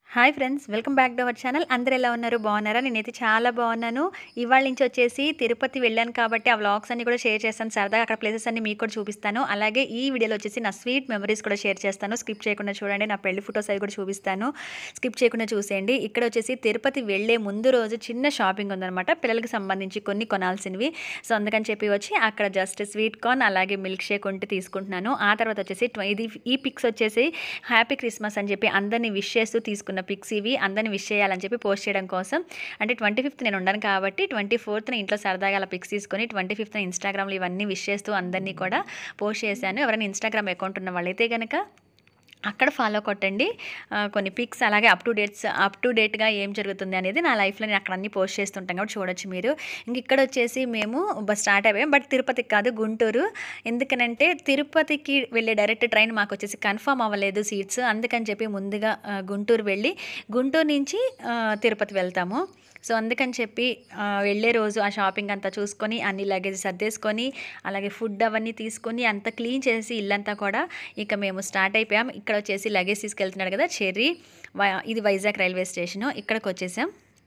hi friends welcome back to our channel అందరు ఎలా ఉన్నారు బాగున్నారా నేనైతే చాలా బాగున్నాను ఇవాళ నుంచి వచ్చేసి తిరుపతి వెళ్ళాను కాబట్టి ఆ వ్లాగ్స్ అన్ని కూడా షేర్ చేస్తాను సరదాగా అక్కడ ప్లేసెస్ అన్ని మీకు కూడా చూపిస్తాను అలాగే ఈ వీడియోలో వచ్చేసి నా స్వీట్ మెమరీస్ కూడా షేర్ చేస్తాను స్కిప్ చేయకుండా చూడండి నా పెళ్లి ఫొటోస్ అవి కూడా చూపిస్తాను స్కిప్ చేయకుండా చూసేయండి ఇక్కడ వచ్చేసి తిరుపతి వెళ్ళే ముందు రోజు చిన్న షాపింగ్ ఉందన్నమాట పిల్లలకి సంబంధించి కొన్ని కొనాల్సినవి సో అందుకని చెప్పి వచ్చి అక్కడ జస్ట్ స్వీట్ కార్న్ అలాగే మిల్క్ షేక్ ఉంటే తీసుకుంటున్నాను ఆ తర్వాత వచ్చేసి ట్వ- ఇది ఈ పిక్స్ వచ్చేసి హ్యాపీ క్రిస్మస్ అని చెప్పి అందరినీ విష్ చేస్తూ తీసుకున్న పిక్స్ ఇవి అందరిని విష్ చేయాలని చెప్పి పోస్ట్ చేయడం కోసం అంటే ట్వంటీ ఫిఫ్త్ నేను ఉండను కాబట్టి ట్వంటీ ఫోర్త్న ఇంట్లో సరదాగా అలా పిక్స్ తీసుకొని ట్వంటీ ఫిఫ్త్న ఇన్స్టాగ్రామ్లో ఇవన్నీ విష్ చేస్తూ అందరినీ కూడా పోస్ట్ చేశాను ఎవరైనా ఇన్స్టాగ్రామ్ అకౌంట్ ఉన్న వాళ్ళైతే కనుక అక్కడ ఫాలో కొట్టండి ఆ, కొన్ని పిక్స్ అలాగే up to dates up to డేట్గా ఏం జరుగుతుంది అనేది నా లైఫ్లో నేను అక్కడ అన్ని పోస్ట్ చేస్తుంటాను కాబట్టి చూడొచ్చు మీరు ఇంక ఇక్కడ వచ్చేసి మేము బస్ స్టార్ట్ అయిపోయాం బట్ తిరుపతికి కాదు గుంటూరు ఎందుకనంటే తిరుపతికి వెళ్ళే డైరెక్ట్ ట్రైన్ మాకు వచ్చేసి కన్ఫర్మ్ అవ్వలేదు సీట్స్ అందుకని చెప్పి ముందుగా ఆ, గుంటూరు వెళ్ళి గుంటూరు నుంచి ఆ, తిరుపతి వెళ్తాము సో అందుకని చెప్పి ఆ, వెళ్ళే రోజు ఆ షాపింగ్ అంతా చూసుకొని అన్ని లగేజ్ సర్దేసుకొని అలాగే ఫుడ్ అవన్నీ తీసుకొని అంతా క్లీన్ చేసి ఇల్లంతా కూడా ఇక మేము స్టార్ట్ అయిపోయాం ఇక్కడ వచ్చేసి లగేజ్ తీసుకెళ్తున్నాడు కదా చెర్రీ వై- ఇది వైజాగ్ రైల్వే స్టేషను ఇక్కడికి వచ్చేసాం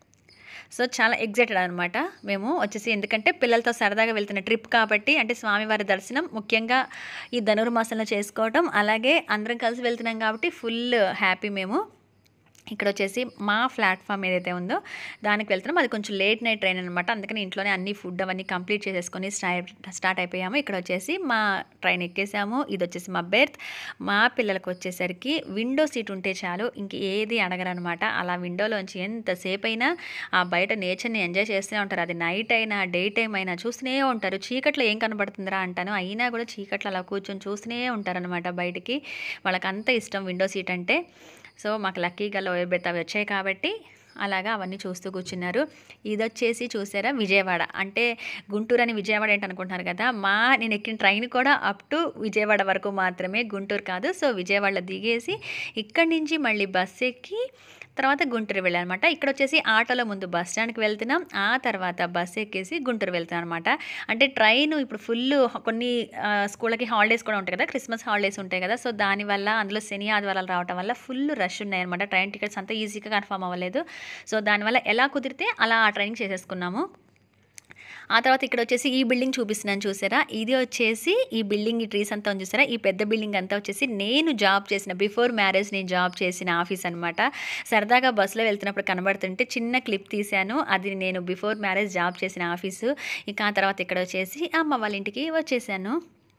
సో చాలా ఎగ్జైటెడ్ అనమాట మేము వచ్చేసి ఎందుకంటే పిల్లలతో సరదాగా వెళ్తున్న ట్రిప్ కాబట్టి అంటే స్వామివారి దర్శనం ముఖ్యంగా ఈ ధనుర్మాసంలో చేసుకోవటం అలాగే అందరం కలిసి వెళ్తున్నాం కాబట్టి ఫుల్ హ్యాపీ మేము ఇక్కడ వచ్చేసి మా ప్లాట్ఫామ్ ఏదైతే ఉందో దానికి వెళ్తున్నాం అది కొంచెం లేట్ నైట్ ట్రైన్ అనమాట అందుకని ఇంట్లోనే అన్ని ఫుడ్ అవన్నీ కంప్లీట్ చేసేసుకొని స్టార్ట్ స్టార్ట్ అయిపోయాము ఇక్కడ వచ్చేసి మా ట్రైన్ ఎక్కేసాము ఇది వచ్చేసి మా బెర్త్ మా పిల్లలకు వచ్చేసరికి విండో సీట్ ఉంటే చాలు ఇంక ఏది అడగరనమాట అలా విండోలోంచి ఎంతసేపు అయినా ఆ బయట నేచర్ని ఎంజాయ్ చేస్తూనే ఉంటారు అది నైట్ అయినా డే టైం అయినా చూస్తూనే ఉంటారు చీకట్లో ఏం కనబడుతుందిరా అంటాను అయినా కూడా చీకట్లో అలా కూర్చొని చూస్తూనే ఉంటారనమాట బయటికి వాళ్ళకి అంత ఇష్టం విండో సీట్ అంటే సో మాకు లక్కీగా లోయర్ బెర్త్ అవి వచ్చాయి కాబట్టి అలాగా అవన్నీ చూస్తూ కూర్చున్నారు ఇది వచ్చేసి చూసారా విజయవాడ అంటే గుంటూరు అని విజయవాడ ఏంటి అనుకుంటున్నారు కదా మా నేను ఎక్కిన ట్రైన్ కూడా అప్ టు విజయవాడ వరకు మాత్రమే గుంటూరు కాదు సో విజయవాడలో దిగేసి ఇక్కడి నుంచి మళ్ళీ బస్ ఎక్కి తర్వాత గుంటూరు వెళ్ళానమాట ఇక్కడ వచ్చేసి ఆటోలో ముందు బస్ స్టాండ్కి వెళ్తున్నాం ఆ తర్వాత బస్ ఎక్కేసి గుంటూరు వెళ్తున్నాం అనమాట అంటే ట్రైన్ ఇప్పుడు ఫుల్ కొన్ని ఆ, స్కూళ్ళకి హాలిడేస్ కూడా ఉంటాయి కదా క్రిస్మస్ హాలిడేస్ ఉంటాయి కదా సో దానివల్ల అందులో శని ఆదివారాలు రావడం వల్ల ఫుల్ రష్ ఉన్నాయి అనమాట ట్రైన్ టికెట్స్ అంతా ఈజీగా కన్ఫర్మ్ అవ్వలేదు సో దానివల్ల ఎలా కుదిరితే అలా ఆ ట్రైన్ చేసేసుకున్నాము ఆ తర్వాత ఇక్కడ వచ్చేసి ఈ బిల్డింగ్ చూపిస్తున్నాను చూసారా ఇది వచ్చేసి ఈ బిల్డింగ్ ఈ ట్రీస్ అంతా ఉంది చూసారా ఈ పెద్ద బిల్డింగ్ అంతా వచ్చేసి నేను జాబ్ చేసిన బిఫోర్ మ్యారేజ్ నేను జాబ్ చేసిన ఆఫీస్ అనమాట సరదాగా బస్సులో వెళ్తున్నప్పుడు కనబడుతుంటే చిన్న క్లిప్ తీశాను అది నేను బిఫోర్ మ్యారేజ్ జాబ్ చేసిన ఆఫీసు ఇక ఆ తర్వాత ఇక్కడ వచ్చేసి అమ్మ వాళ్ళ ఇంటికి వచ్చేసాను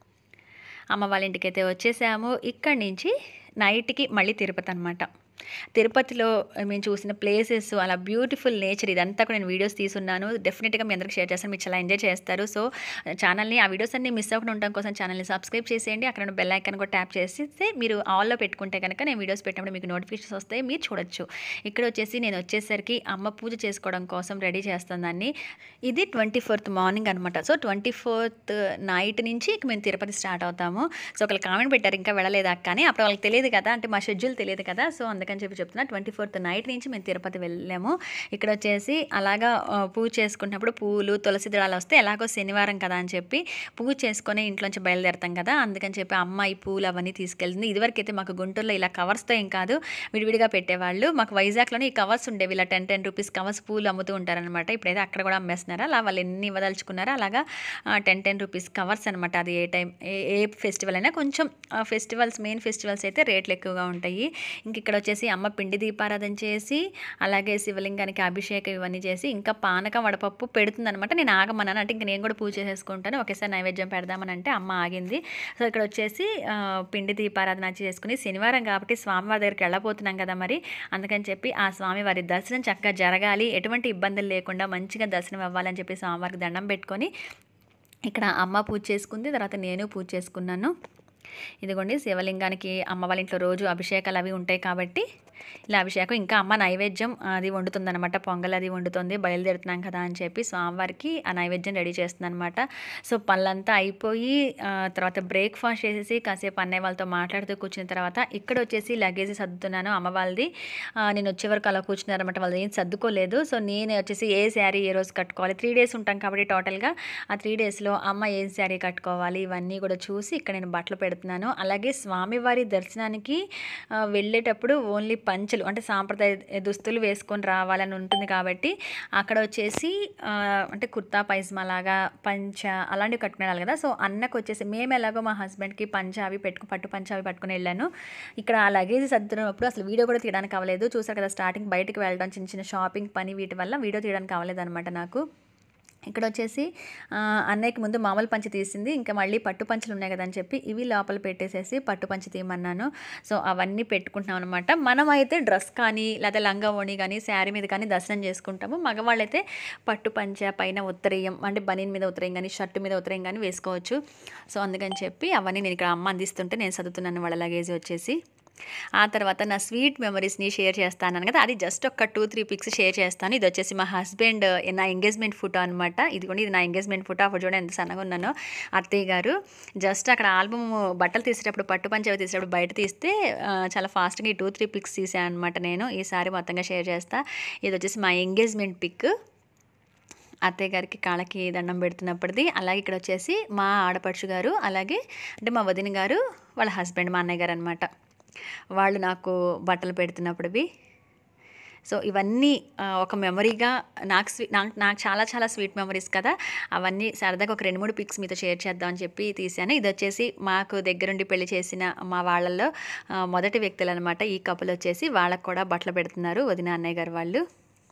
అమ్మ వాళ్ళ ఇంటికి అయితే వచ్చేసాము ఇక్కడి నుంచి నైట్కి మళ్ళీ తిరుపతి అనమాట తిరుపతిలో మేము చూసిన ప్లేసెస్ అలా బ్యూటిఫుల్ నేచర్ ఇదంతా కూడా నేను వీడియోస్ తీసున్నాను డెఫినెట్గా మీ అందరికి షేర్ చేస్తాను మీరు చాలా ఎంజాయ్ చేస్తారు సో ఛానల్ని ఆ వీడియోస్ అన్ని మిస్ అవ్వకుండా ఉండడం కోసం ఛానల్ని సబ్స్క్రైబ్ చేసేయండి అక్కడ ఉన్న బెల్ ఐకాన్ కూడా ట్యాప్ చేస్తే మీరు ఆల్లో పెట్టుకుంటే కనుక నేను వీడియోస్ పెట్టినప్పుడు మీకు నోటిఫికేషన్స్ వస్తాయి మీరు చూడొచ్చు ఇక్కడ వచ్చేసి నేను వచ్చేసరికి అమ్మ పూజ చేసుకోవడం కోసం రెడీ చేస్తుందాన్ని ఇది ట్వంటీ ఫోర్త్ మార్నింగ్ అనమాట సో ట్వంటీ ఫోర్త్ నైట్ నుంచి ఇక మేము తిరుపతి స్టార్ట్ అవుతాము సో ఒకళ్ళు కామెంట్ పెట్టారు ఇంకా వెళ్ళలేదా కానీ అప్పుడు వాళ్ళకి తెలియదు కదా అంటే మా షెడ్యూల్ తెలియదు కదా సో అందుకని చెప్పి చెప్తున్నా ట్వంటీ ఫోర్త్ నైట్ నుంచి మేము తిరుపతి వెళ్ళాము ఇక్కడ వచ్చేసి అలాగా ఆ, పూజ చేసుకున్నప్పుడు పూలు తులసి దళాలు వస్తే ఎలాగో శనివారం కదా అని చెప్పి పూజ చేసుకొని ఇంట్లోంచి బయలుదేరుతాం కదా అందుకని చెప్పి అమ్మ ఈ పూలు అవన్నీ తీసుకెళ్తుంది ఇదివరకు అయితే మాకు గుంటూరులో ఇలా కవర్స్తో ఏం కాదు విడివిడిగా పెట్టేవాళ్ళు మాకు వైజాగ్లోనే ఈ కవర్స్ ఉండేవి ఇలా టెన్ టెన్ రూపీస్ కవర్స్ పూలు అమ్ముతూ ఉంటారనమాట ఇప్పుడైతే అక్కడ కూడా అమ్మేస్తున్నారు అలా వాళ్ళు ఎన్ని ఇవ్వదలుచుకున్నారో అలాగా టెన్ టెన్ రూపీస్ కవర్స్ అనమాట అది ఏ టైం ఏ ఏ ఫెస్టివల్ అయినా కొంచెం ఫెస్టివల్స్ మెయిన్ ఫెస్టివల్స్ అయితే రేట్లు ఎక్కువగా ఉంటాయి ఇంక ఇక్కడ వచ్చేసి అమ్మ పిండి దీపారాధన చేసి అలాగే శివలింగానికి అభిషేకం ఇవన్నీ చేసి ఇంకా పానకం వడపప్పు పెడుతుందనమాట నేను ఆగమన్నాను అంటే ఇంక నేను కూడా పూజ చేసుకుంటాను ఒకేసారి నైవేద్యం పెడదామని అంటే అమ్మ ఆగింది సో ఇక్కడ వచ్చేసి ఆ, పిండి దీపారాధన చేసుకుని శనివారం కాబట్టి స్వామివారి దగ్గరికి వెళ్ళబోతున్నాం కదా మరి అందుకని చెప్పి ఆ స్వామివారి దర్శనం చక్కగా జరగాలి ఎటువంటి ఇబ్బందులు లేకుండా మంచిగా దర్శనం అవ్వాలని చెప్పి స్వామివారికి దండం పెట్టుకొని ఇక్కడ అమ్మ పూజ చేసుకుంది తర్వాత నేను పూజ చేసుకున్నాను ఇదిగోండి శివలింగానికి అమ్మ వాళ్ళ ఇంట్లో రోజు అభిషేకాలు అవి ఉంటాయి కాబట్టి ఇలా అభిషేకం ఇంకా అమ్మ నైవేద్యం అది వండుతుందన్నమాట పొంగల్ అది వండుతుంది బయలుదేరుతున్నాం కదా అని చెప్పి స్వామివారికి ఆ నైవేద్యం రెడీ చేస్తుందన్నమాట సో పళ్ళంతా అయిపోయి ఆ, తర్వాత బ్రేక్ఫాస్ట్ చేసేసి కాసేపు అన్నయ్య వాళ్ళతో మాట్లాడుతూ కూర్చున్న తర్వాత ఇక్కడ వచ్చేసి లగేజ్ సర్దుతున్నాను అమ్మ వాళ్ళది ఆ, నేను వచ్చే వరకు అలా కూర్చున్నారన్నమాట వాళ్ళు ఏం సర్దుకోలేదు సో నేను వచ్చేసి ఏ శారీ ఏ రోజు కట్టుకోవాలి త్రీ డేస్ ఉంటాం కాబట్టి టోటల్గా ఆ త్రీ డేస్లో అమ్మ ఏ శారీ కట్టుకోవాలి ఇవన్నీ కూడా చూసి ఇక్కడ నేను బట్టలు పెడుతున్నాను పెడుతున్నాను అలాగే స్వామివారి దర్శనానికి ఆ, వెళ్ళేటప్పుడు ఓన్లీ పంచలు అంటే సాంప్రదాయ దుస్తులు వేసుకొని రావాలని ఉంటుంది కాబట్టి అక్కడ వచ్చేసి ఆ, అంటే కుర్తా పైజమా లాగా పంచ అలాంటివి కట్టుకుని వెళ్ళాలి కదా సో అన్నకు వచ్చేసి మేము ఎలాగో మా హస్బెండ్కి పంచ అవి పెట్టుకు పట్టు పంచ అవి పట్టుకుని వెళ్ళాను ఇక్కడ ఆ లగేజ్ సర్దుతున్నప్పుడు అసలు వీడియో కూడా తీయడానికి అవ్వలేదు చూసారు కదా స్టార్టింగ్ బయటకు వెళ్ళడం చిన్న చిన్న షాపింగ్ పని వీటి వల్ల వీడియో తీయడానికి అవ్వలేదు అనమాట నాకు ఇక్కడ వచ్చేసి ఆ, అన్నయ్యకి ముందు మామూలు పంచి తీసింది ఇంకా మళ్ళీ పట్టు పంచలు ఉన్నాయి కదా అని చెప్పి ఇవి లోపల పెట్టేసేసి పట్టు పంచి తీయమన్నాను సో అవన్నీ పెట్టుకుంటున్నాం అనమాట మనం అయితే డ్రెస్ కానీ లేదా లంగా ఓణి కానీ శారీ మీద కానీ దర్శనం చేసుకుంటాము మగవాళ్ళైతే పట్టు పంచ పైన ఉత్తరీయం అంటే బనీన్ మీద ఉత్తరీయం కానీ షర్టు మీద ఉత్తరీయం కానీ వేసుకోవచ్చు సో అందుకని చెప్పి అవన్నీ నేను ఇక్కడ అమ్మ అందిస్తుంటే నేను చదువుతున్నాను వాళ్ళ లగేజ్ వచ్చేసి ఆ తర్వాత నా స్వీట్ మెమరీస్ని షేర్ చేస్తాను కదా అది జస్ట్ ఒక టూ త్రీ పిక్స్ షేర్ చేస్తాను ఇది వచ్చేసి మా హస్బెండ్ నా ఎంగేజ్మెంట్ ఫోటో అనమాట ఇది కూడా ఇది నా ఎంగేజ్మెంట్ ఫోటో అప్పుడు చూడండి ఎంత సన్నగా ఉన్నానో అత్తయ్య గారు జస్ట్ అక్కడ ఆల్బమ్ బట్టలు తీసేటప్పుడు పట్టు పంచవి తీసేటప్పుడు బయట తీస్తే ఆ, చాలా ఫాస్ట్గా ఈ టూ త్రీ పిక్స్ తీసాను అనమాట నేను ఈసారి మొత్తంగా షేర్ చేస్తా ఇది వచ్చేసి మా ఎంగేజ్మెంట్ పిక్ అత్తయ్య గారికి కాళ్ళకి దండం పెడుతున్నప్పటిది అలాగే ఇక్కడ వచ్చేసి మా ఆడపడుచు గారు అలాగే అంటే మా వదిన గారు వాళ్ళ హస్బెండ్ మా అన్నయ్య గారు అనమాట వాళ్ళు నాకు బట్టలు పెడుతున్నప్పుడువి సో ఇవన్నీ ఆ, ఒక మెమరీగా నాకు స్వీ నాకు నాకు చాలా చాలా స్వీట్ మెమరీస్ కదా అవన్నీ సరదాగా ఒక రెండు మూడు పిక్స్ మీతో షేర్ చేద్దామని చెప్పి తీశాను ఇది వచ్చేసి మాకు దగ్గరుండి పెళ్లి చేసిన మా వాళ్ళల్లో ఆ, మొదటి వ్యక్తులు అనమాట ఈ కపుల్ వచ్చేసి వాళ్ళకు కూడా బట్టలు పెడుతున్నారు వదిన అన్నయ్య గారు వాళ్ళు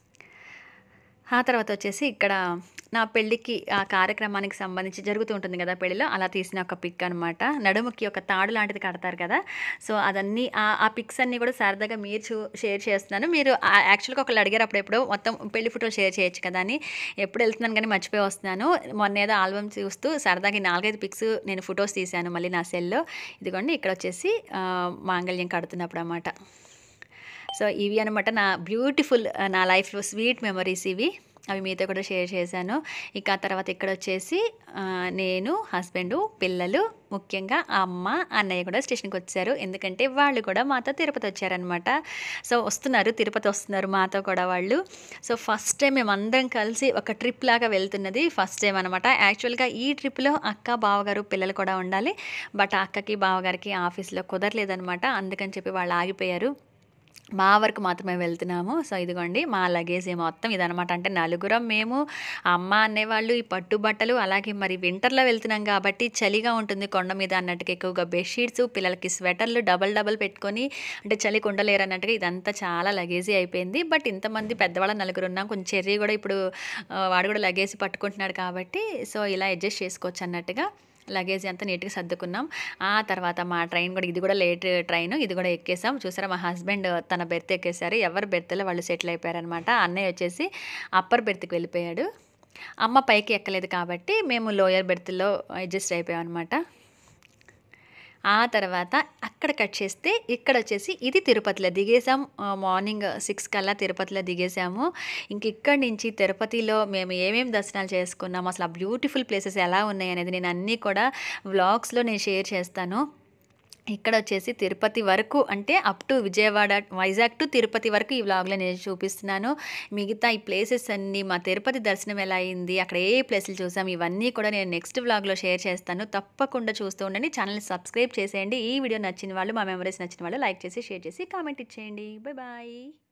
ఆ తర్వాత వచ్చేసి ఇక్కడ నా పెళ్ళికి ఆ కార్యక్రమానికి సంబంధించి జరుగుతూ ఉంటుంది కదా పెళ్ళిలో అలా తీసిన ఒక పిక్ అనమాట నడుముకి ఒక తాడు లాంటిది కడతారు కదా సో అదన్నీ ఆ ఆ పిక్స్ అన్నీ కూడా సరదాగా మీరు చూ షేర్ చేస్తున్నాను మీరు యాక్చువల్గా ఒకళ్ళు అడిగారు అప్పుడెప్పుడు మొత్తం పెళ్లి ఫోటోలు షేర్ చేయొచ్చు కదా అని ఎప్పుడు వెళ్తున్నాను కానీ మర్చిపోయి వస్తున్నాను మొన్న ఏదో ఆల్బమ్ చూస్తూ సరదాగా ఈ నాలుగైదు పిక్స్ నేను ఫొటోస్ తీశాను మళ్ళీ నా సెల్లో ఇదిగోండి ఇక్కడ వచ్చేసి ఆ, మాంగళ్యం కడుతున్నప్పుడు అన్నమాట సో ఇవి అనమాట నా బ్యూటిఫుల్ నా లైఫ్లో స్వీట్ మెమరీస్ ఇవి అవి మీతో కూడా షేర్ చేశాను ఇక ఆ తర్వాత ఇక్కడ వచ్చేసి ఆ, నేను హస్బెండ్ పిల్లలు ముఖ్యంగా అమ్మ అన్నయ్య కూడా స్టేషన్కి వచ్చారు ఎందుకంటే వాళ్ళు కూడా మాతో తిరుపతి వచ్చారనమాట సో వస్తున్నారు తిరుపతి వస్తున్నారు మాతో కూడా వాళ్ళు సో ఫస్ట్ టైం మేమందరం కలిసి ఒక ట్రిప్ లాగా వెళ్తున్నది ఫస్ట్ టైం అనమాట యాక్చువల్గా ఈ ట్రిప్లో అక్క బావగారు పిల్లలు కూడా ఉండాలి బట్ ఆ అక్కకి బావగారికి ఆఫీస్లో కుదరలేదనమాట అందుకని చెప్పి వాళ్ళు ఆగిపోయారు మా వరకు మాత్రమే వెళ్తున్నాము సో ఇదిగోండి మా లగేజ్ మొత్తం ఇదనమాట అంటే నలుగురం మేము అమ్మ అనేవాళ్ళు ఈ పట్టు బట్టలు అలాగే మరి వింటర్లో వెళ్తున్నాం కాబట్టి చలిగా ఉంటుంది కొండ మీద అన్నట్టుగా ఎక్కువగా బెడ్షీట్స్ పిల్లలకి స్వెటర్లు డబల్ డబల్ పెట్టుకొని అంటే చలి కొండలేరు అన్నట్టుగా ఇదంతా చాలా లగేజీ అయిపోయింది బట్ ఇంతమంది పెద్దవాళ్ళ నలుగురు ఉన్నాం కొంచెం చెర్రీ కూడా ఇప్పుడు ఆ, వాడు కూడా లగేజ్ పట్టుకుంటున్నాడు కాబట్టి సో ఇలా అడ్జస్ట్ చేసుకోవచ్చు అన్నట్టుగా లగేజ్ అంతా నీట్గా సర్దుకున్నాం ఆ తర్వాత మా ట్రైన్ కూడా ఇది కూడా లేట్ ట్రైన్ ఇది కూడా ఎక్కేసాం చూసారా మా హస్బెండ్ తన బెర్త్ ఎక్కేసారు ఎవరి బెర్త్లో వాళ్ళు సెటిల్ అయిపోయారనమాట అన్నయ్య వచ్చేసి అప్పర్ బెర్త్కి వెళ్ళిపోయాడు అమ్మ పైకి ఎక్కలేదు కాబట్టి మేము లోయర్ బెర్త్లో అడ్జస్ట్ అయిపోయాం అనమాట ఆ తర్వాత అక్కడ కట్ చేస్తే ఇక్కడ వచ్చేసి ఇది తిరుపతిలో దిగేసాం ఆ, మార్నింగ్ సిక్స్ కల్లా తిరుపతిలో దిగేసాము ఇంక ఇక్కడి నుంచి తిరుపతిలో మేము ఏమేమి దర్శనాలు చేసుకున్నాం అసలు ఆ బ్యూటిఫుల్ ప్లేసెస్ ఎలా ఉన్నాయి అనేది నేను అన్నీ కూడా వ్లాగ్స్లో నేను షేర్ చేస్తాను ఇక్కడ వచ్చేసి తిరుపతి వరకు అంటే up to Vijayawada Vizag to Tirupati వరకు ఈ వ్లాగ్లో నేను చూపిస్తున్నాను మిగతా ఈ ప్లేసెస్ అన్నీ మా తిరుపతి దర్శనం ఎలా అయింది అక్కడ ఏ ప్లేసులు చూసాం ఇవన్నీ కూడా నేను నెక్స్ట్ వ్లాగ్లో షేర్ చేస్తాను తప్పకుండా చూస్తూ ఉండండి ఛానల్ని సబ్స్క్రైబ్ చేసేయండి ఈ వీడియో నచ్చిన వాళ్ళు మా మెమరీస్ నచ్చిన వాళ్ళు లైక్ చేసి షేర్ చేసి కామెంట్ ఇచ్చేయండి బాయ్ బాయ్